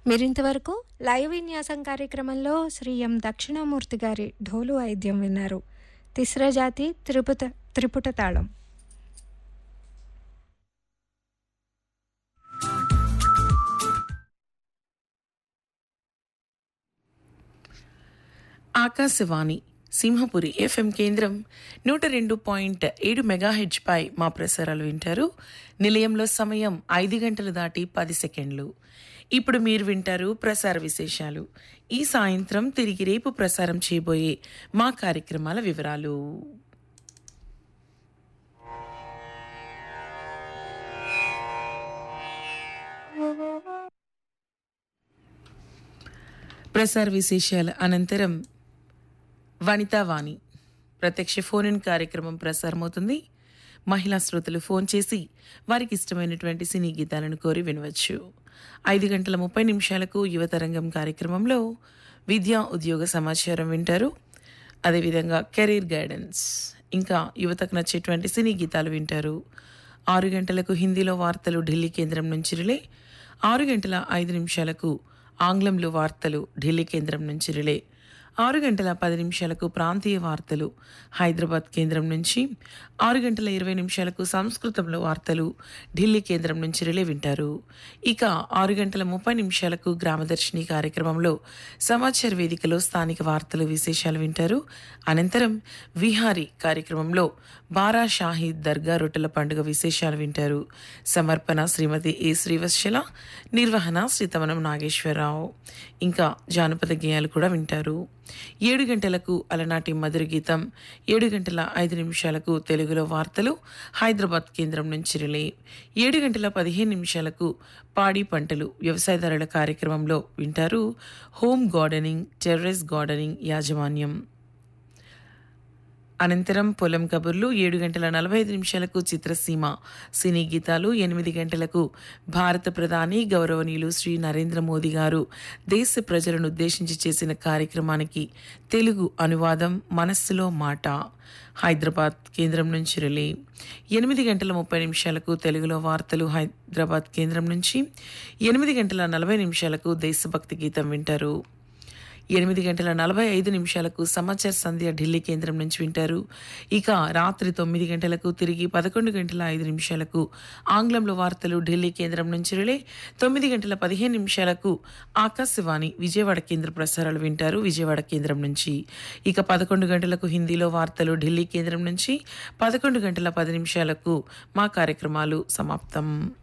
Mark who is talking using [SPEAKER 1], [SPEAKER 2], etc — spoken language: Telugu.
[SPEAKER 1] మీరింతవరకు లైవ్ విన్యాసం కార్యక్రమంలో శ్రీ ఎం దక్షిణామూర్తి గారి ఢోలు వాయిద్యం విన్నారు తిస్ర జాతి త్రిపుట త్రిపుట తాళం
[SPEAKER 2] ఆకాశవాణి సింహపురి ఎఫ్ఎం కేంద్రం నూట రెండు పాయింట్ ఏడు మెగాహెచ్ పై మా ప్రసారాలు వింటారు నిలయంలో సమయం ఐదు గంటలు దాటి పది సెకండ్లు ఇప్పుడు మీరు వింటారు ప్రసార విశేషాలు ఈ సాయంత్రం తిరిగి రేపు ప్రసారం చేయబోయే మా కార్యక్రమాల వివరాలు ప్రసార విశేషాల అనంతరం వనితావాణి ప్రత్యక్ష ఫోన్ ఇన్ కార్యక్రమం ప్రసారమవుతుంది మహిళా శ్రోతలు ఫోన్ చేసి వారికి ఇష్టమైనటువంటి సినీ గీతాలను కోరి వినవచ్చు ఐదు గంటల ముప్పై నిమిషాలకు యువతరంగం కార్యక్రమంలో విద్యా ఉద్యోగ సమాచారం వింటారు అదేవిధంగా కెరీర్ గైడెన్స్ ఇంకా యువతకు నచ్చేటువంటి సినీ గీతాలు వింటారు ఆరు గంటలకు హిందీలో వార్తలు ఢిల్లీ కేంద్రం నుంచి రిలే ఆరు గంటల ఐదు నిమిషాలకు ఆంగ్లంలో వార్తలు ఢిల్లీ కేంద్రం నుంచి రిలే ఆరు గంటల పది నిమిషాలకు ప్రాంతీయ వార్తలు హైదరాబాద్ కేంద్రం నుంచి ఆరు గంటల ఇరవై నిమిషాలకు సంస్కృతంలో వార్తలు ఢిల్లీ కేంద్రం నుంచి రిలే వింటారు ఇక ఆరు గంటల ముప్పై నిమిషాలకు గ్రామదర్శిని కార్యక్రమంలో సమాచార వేదికలో స్థానిక వార్తలు విశేషాలు వింటారు అనంతరం విహారీ కార్యక్రమంలో బారా షాహీద్ దర్గా రొట్టెల పండుగ విశేషాలు వింటారు సమర్పణ శ్రీమతి ఏ శ్రీవత్సల నిర్వహణ శ్రీతమనం నాగేశ్వరరావు ఇంకా జానపద గేయాలు కూడా వింటారు ఏడు గంటలకు అలనాటి మధుర గీతం ఏడు గంటల ఐదు నిమిషాలకు తెలుగులో వార్తలు హైదరాబాద్ కేంద్రం నుంచి రిలే ఏడు గంటల పదిహేను నిమిషాలకు పాడి పంటలు వ్యవసాయదారుల కార్యక్రమంలో వింటారు హోమ్ గార్డెనింగ్ టెర్రస్ గార్డెనింగ్ యాజమాన్యం అనంతరం పొలం కబుర్లు ఏడు గంటల నలభై ఐదు నిమిషాలకు చిత్రసీమ సినీ గీతాలు ఎనిమిది గంటలకు భారత ప్రధాని గౌరవనీయులు శ్రీ నరేంద్ర మోదీ గారు దేశ ప్రజలను ఉద్దేశించి చేసిన కార్యక్రమానికి తెలుగు అనువాదం మనస్సులో మాట హైదరాబాద్ కేంద్రం నుంచి రిలే ఎనిమిది గంటల ముప్పై నిమిషాలకు తెలుగులో వార్తలు హైదరాబాద్ కేంద్రం నుంచి ఎనిమిది గంటల నలభై నిమిషాలకు దేశభక్తి గీతం వింటారు ఎనిమిది గంటల నలభై ఐదు నిమిషాలకు సమాచార సంధ్య ఢిల్లీ కేంద్రం నుంచి వింటారు ఇక రాత్రి తొమ్మిది గంటలకు తిరిగి పదకొండు గంటల ఐదు నిమిషాలకు ఆంగ్లంలో వార్తలు ఢిల్లీ కేంద్రం నుంచి రిలే తొమ్మిది గంటల పదిహేను నిమిషాలకు ఆకాశవాణి విజయవాడ కేంద్ర ప్రసారాలు వింటారు విజయవాడ కేంద్రం నుంచి ఇక పదకొండు గంటలకు హిందీలో వార్తలు ఢిల్లీ కేంద్రం నుంచి పదకొండు గంటల పది నిమిషాలకు మా కార్యక్రమాలు సమాప్తం